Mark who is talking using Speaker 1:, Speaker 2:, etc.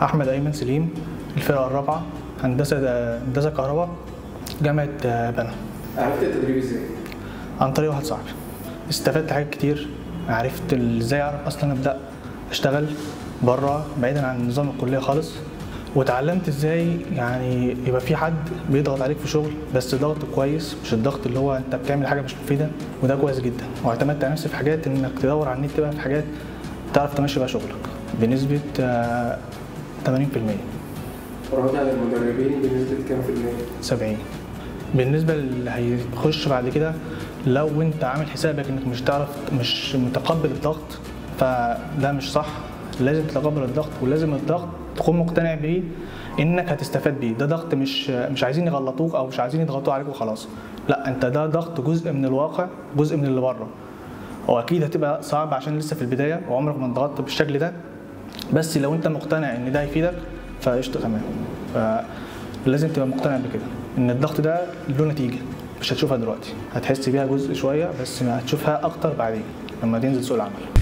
Speaker 1: احمد ايمن سليم الفرقه الرابعه هندسه هندسه كهرباء جامعه بنا
Speaker 2: عرفت التدريب ازاي؟
Speaker 1: عن طريق واحد صاحبي استفدت حاجات كتير عرفت ال- ازاي اعرف اصلا ابدا اشتغل بره بعيدا عن نظام الكليه خالص واتعلمت ازاي يعني يبقى في حد بيضغط عليك في شغل بس ضغط كويس مش الضغط اللي هو انت بتعمل حاجه مش مفيده وده كويس جدا واعتمدت على نفسي في حاجات انك تدور على النت بقى في حاجات تعرف تمشي بقى شغلك بنسبه آه، 80%
Speaker 2: ورد على المدربين بنسبة كام في المية؟
Speaker 1: 70 بالنسبه للي هيخش بعد كده لو انت عامل حسابك انك مش تعرف مش متقبل الضغط فده مش صح لازم تتقبل الضغط ولازم الضغط تكون مقتنع بيه انك هتستفاد بيه ده ضغط مش مش عايزين يغلطوك او مش عايزين يضغطوا عليك وخلاص لا انت ده ضغط جزء من الواقع جزء من اللي بره هو اكيد هتبقى صعب عشان لسه في البدايه وعمرك ما اتضغطت بالشكل ده بس لو انت مقتنع ان ده هيفيدك فقشطه تمام فلازم تبقى مقتنع بكده ان الضغط ده له نتيجه مش هتشوفها دلوقتي هتحس بيها جزء شويه بس هتشوفها اكتر بعدين لما تنزل سوق العمل